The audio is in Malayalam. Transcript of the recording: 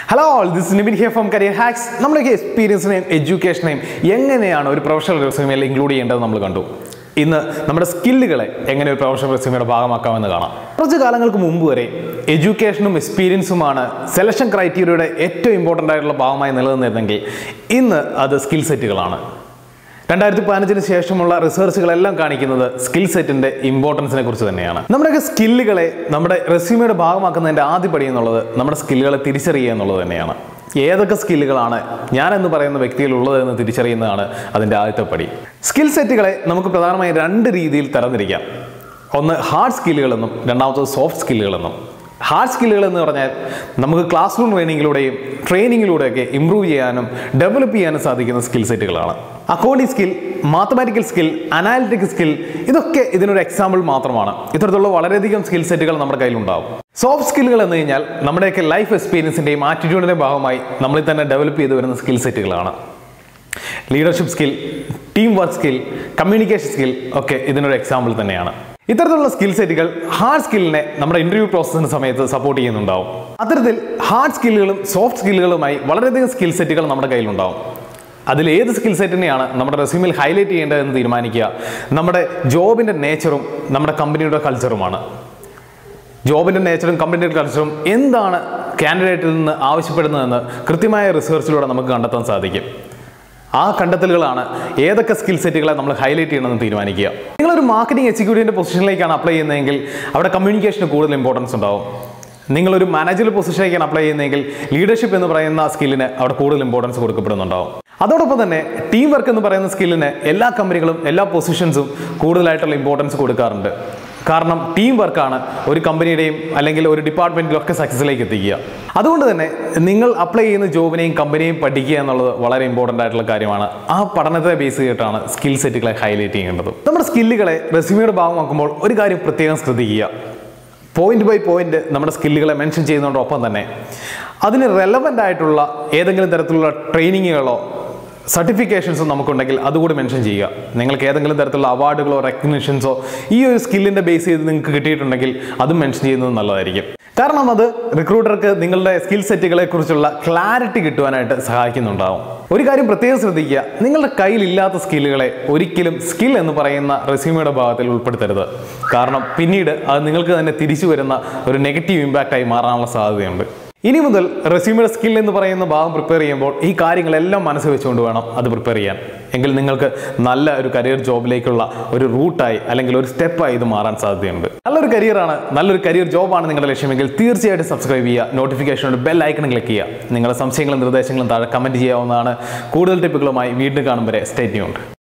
hello this Nibin here from Career Hacks നമ്മുടെയൊക്കെ എക്സ്പീരിയൻസിനെയും എഡ്യൂക്കേഷനെയും എങ്ങനെയാണ് ഒരു പ്രൊഫഷണൽ റെസ്യൂമിൽ ഇൻക്ലൂഡ് ചെയ്യേണ്ടത് നമ്മൾ കണ്ടു ഇന്ന് നമ്മുടെ സ്കില്ലുകളെ എങ്ങനെ ഒരു പ്രൊഫഷണൽ റെസ്യൂമിയുടെ ഭാഗമാക്കാമെന്ന് കാണാം കുറച്ച് കാലങ്ങൾക്ക് മുമ്പ് വരെ എഡ്യൂക്കേഷനും എക്സ്പീരിയൻസുമാണ് സെലക്ഷൻ ക്രൈറ്റീരിയയുടെ ഏറ്റവും ഇമ്പോർട്ടൻ്റ് ആയിട്ടുള്ള ഭാഗമായി നിലനിന്നിരുന്നെങ്കിൽ ഇന്ന് അത് സ്കിൽ സെറ്റുകളാണ് രണ്ടായിരത്തി പതിനഞ്ചിന് ശേഷമുള്ള റിസർച്ചുകളെല്ലാം കാണിക്കുന്നത് സ്കിൽ സെറ്റിന്റെ ഇമ്പോർട്ടൻസിനെ കുറിച്ച് തന്നെയാണ് നമ്മുടെയൊക്കെ സ്കില്ലുകളെ നമ്മുടെ റെസ്യൂമയുടെ ഭാഗമാക്കുന്നതിന്റെ ആദ്യ പടി എന്നുള്ളത് നമ്മുടെ സ്കില്ലുകളെ തിരിച്ചറിയുക എന്നുള്ളത് തന്നെയാണ് ഏതൊക്കെ സ്കില്ലുകളാണ് ഞാൻ എന്ന് പറയുന്ന വ്യക്തിയിൽ ഉള്ളതെന്ന് തിരിച്ചറിയുന്നതാണ് അതിൻ്റെ ആദ്യത്തെ പടി സ്കിൽ സെറ്റുകളെ നമുക്ക് പ്രധാനമായും രണ്ട് രീതിയിൽ തരംതിരിക്കാം ഒന്ന് ഹാർഡ് സ്കില്ലുകളെന്നും രണ്ടാമത്തത് സോഫ്റ്റ് സ്കില്ലുകളെന്നും ഹാർഡ് സ്കില്ലുകൾ എന്ന് പറഞ്ഞാൽ നമുക്ക് ക്ലാസ് റൂം ട്രെയിനിങ്ങിലൂടെയും ട്രെയിനിങ്ങിലൂടെയൊക്കെ ഇമ്പ്രൂവ് ചെയ്യാനും ഡെവലപ്പ് ചെയ്യാനും സാധിക്കുന്ന സ്കിൽ സെറ്റുകളാണ് accounting skill mathematical skill analytic skill ഇതൊക്കെ ഇതിനൊരു എക്സാമ്പിൾ മാത്രമാണ് ഇത്തരത്തിലുള്ള വളരെയധികം സ്കിൽ സെറ്റുകൾ നമ്മുടെ കയ്യിലുണ്ടാവും സോഫ്റ്റ് സ്കില്ലുകൾ എന്ന് കഴിഞ്ഞാൽ നമ്മുടെയൊക്കെ ലൈഫ് എക്സ്പീരിയൻസിൻ്റെയും ആറ്റിറ്റ്യൂഡിൻ്റെയും ഭാഗമായി നമ്മളിൽ തന്നെ ഡെവലപ്പ് ചെയ്തു വരുന്ന സ്കിൽ സെറ്റുകളാണ് leadership skill team work skill communication skill ഒക്കെ ഇതിനൊരു എക്സാമ്പിൾ തന്നെയാണ് ഇത്തരത്തിലുള്ള സ്കിൽ സെറ്റുകൾ ഹാർഡ് സ്കില്ലിനെ നമ്മുടെ ഇന്റർവ്യൂ പ്രോസസ്സിന്റെ സമയത്ത് സപ്പോർട്ട് ചെയ്യുന്നുണ്ടാവും അത്തരത്തിൽ ഹാർഡ് സ്കില്ലുകളും സോഫ്റ്റ് സ്കില്ലുകളുമായി വളരെയധികം സ്കിൽ സെറ്റുകൾ നമ്മുടെ കയ്യിലുണ്ടാവും അതിൽ ഏത് സ്കിൽ സെറ്റിനെയാണ് നമ്മുടെ റെസ്യൂമിൽ ഹൈലൈറ്റ് ചെയ്യേണ്ടതെന്ന് തീരുമാനിക്കുക നമ്മുടെ ജോബിൻ്റെ നേച്ചറും നമ്മുടെ കമ്പനിയുടെ കൾച്ചറുമാണ് ജോബിൻ്റെ നേച്ചറും കമ്പനിയുടെ കൾച്ചറും എന്താണ് കാൻഡിഡേറ്റിൽ നിന്ന് ആവശ്യപ്പെടുന്നതെന്ന് കൃത്യമായ റിസർച്ചിലൂടെ നമുക്ക് കണ്ടെത്താൻ സാധിക്കും ആ കണ്ടെത്തലുകളാണ് ഏതൊക്കെ സ്കിൽ സെറ്റുകളെ നമ്മൾ ഹൈലൈറ്റ് ചെയ്യണമെന്ന് തീരുമാനിക്കുക നിങ്ങളൊരു മാർക്കറ്റിംഗ് എക്സിക്യൂട്ടീവിൻ്റെ പൊസിഷനിലേക്കാണ് അപ്ലൈ ചെയ്യുന്നതെങ്കിൽ അവിടെ കമ്മ്യൂണിക്കേഷന് കൂടുതൽ ഇമ്പോർട്ടൻസ് ഉണ്ടാവും നിങ്ങളൊരു മാനേജർ പൊസിഷനിലേക്കാണ് അപ്ലൈ ചെയ്യുന്നതെങ്കിൽ ലീഡർഷിപ്പ് എന്ന് പറയുന്ന സ്കില്ലിന് അവിടെ കൂടുതൽ ഇമ്പോർട്ടൻസ് കൊടുക്കപ്പെടുന്നുണ്ടാവും അതോടൊപ്പം തന്നെ ടീം വർക്ക് എന്ന് പറയുന്ന സ്കില്ലിന് എല്ലാ കമ്പനികളും എല്ലാ പൊസിഷൻസും കൂടുതലായിട്ടുള്ള ഇമ്പോർട്ടൻസ് കൊടുക്കാറുണ്ട് കാരണം ടീം വർക്കാണ് ഒരു കമ്പനിയുടെയും അല്ലെങ്കിൽ ഒരു ഡിപ്പാർട്ട്മെൻറ്റിലും ഒക്കെ സക്സസിലേക്ക് എത്തിക്കുക അതുകൊണ്ട് തന്നെ നിങ്ങൾ അപ്ലൈ ചെയ്യുന്ന ജോബിനെയും കമ്പനിയെയും പഠിക്കുക എന്നുള്ളത് വളരെ ഇമ്പോർട്ടൻ്റ് ആയിട്ടുള്ള കാര്യമാണ് ആ പഠനത്തെ ബേസ് ചെയ്തിട്ടാണ് സ്കിൽ സെറ്റുകളെ ഹൈലൈറ്റ് ചെയ്യേണ്ടത് നമ്മുടെ സ്കില്ലുകളെ റെസ്യൂമിയുടെ ഭാഗമാക്കുമ്പോൾ ഒരു കാര്യം പ്രത്യേകം ശ്രദ്ധിക്കുക പോയിന്റ് ബൈ പോയിന്റ് നമ്മുടെ സ്കില്ലുകളെ മെൻഷൻ ചെയ്യുന്നതോടൊപ്പം തന്നെ അതിന് റെലവൻ്റ് ആയിട്ടുള്ള ഏതെങ്കിലും തരത്തിലുള്ള ട്രെയിനിങ്ങുകളോ സർട്ടിഫിക്കേഷൻസോ നമുക്കുണ്ടെങ്കിൽ അതുകൂടി മെൻഷൻ ചെയ്യുക നിങ്ങൾക്ക് ഏതെങ്കിലും തരത്തിലുള്ള അവാർഡുകളോ റെക്കഗ്നിഷൻസോ ഈ ഒരു സ്കില്ലിൻ്റെ ബേസ് ചെയ്ത് നിങ്ങൾക്ക് കിട്ടിയിട്ടുണ്ടെങ്കിൽ അതും മെൻഷൻ ചെയ്യുന്നത് നല്ലതായിരിക്കും കാരണം അത് റിക്രൂട്ടർക്ക് നിങ്ങളുടെ സ്കിൽ സെറ്റുകളെ കുറിച്ചുള്ള ക്ലാരിറ്റി കിട്ടുവാനായിട്ട് സഹായിക്കുന്നുണ്ടാവും ഒരു കാര്യം പ്രത്യേകം ശ്രദ്ധിക്കുക നിങ്ങളുടെ കയ്യിലില്ലാത്ത സ്കില്ലുകളെ ഒരിക്കലും സ്കിൽ എന്ന് പറയുന്ന റെസ്യൂമയുടെ ഭാഗത്തിൽ ഉൾപ്പെടുത്തരുത് കാരണം പിന്നീട് അത് നിങ്ങൾക്ക് തന്നെ തിരിച്ചു വരുന്ന ഒരു നെഗറ്റീവ് ഇമ്പാക്റ്റായി മാറാനുള്ള സാധ്യതയുണ്ട് ഇനി മുതൽ റെസ്യൂമിയുടെ സ്കിൽ എന്ന് പറയുന്ന ഭാഗം പ്രിപ്പയർ ചെയ്യുമ്പോൾ ഈ കാര്യങ്ങളെല്ലാം മനസ്സിൽ വെച്ചുകൊണ്ട് വേണം അത് പ്രിപ്പയർ ചെയ്യാൻ എങ്കിൽ നിങ്ങൾക്ക് നല്ല ഒരു കരിയർ ജോബിലേക്കുള്ള ഒരു റൂട്ടായി അല്ലെങ്കിൽ ഒരു സ്റ്റെപ്പായി ഇത് മാറാൻ സാധ്യതയുണ്ട് നല്ലൊരു കരിയറാണ് നല്ലൊരു കരിയർ ജോബാണ് നിങ്ങളുടെ ലക്ഷ്യമെങ്കിൽ തീർച്ചയായിട്ടും സബ്സ്ക്രൈബ് ചെയ്യുക നോട്ടിഫിക്കേഷൻ ബെൽ ഐക്കൺ ക്ലിക്ക് ചെയ്യുക നിങ്ങളുടെ സംശയങ്ങളും നിർദ്ദേശങ്ങളും താഴെ കമൻറ്റ് ചെയ്യാവുന്നതാണ് കൂടുതൽ ടിപ്പുകളുമായി വീണ്ടും കാണും വരെ സ്റ്റേറ്റ് ഉണ്ട്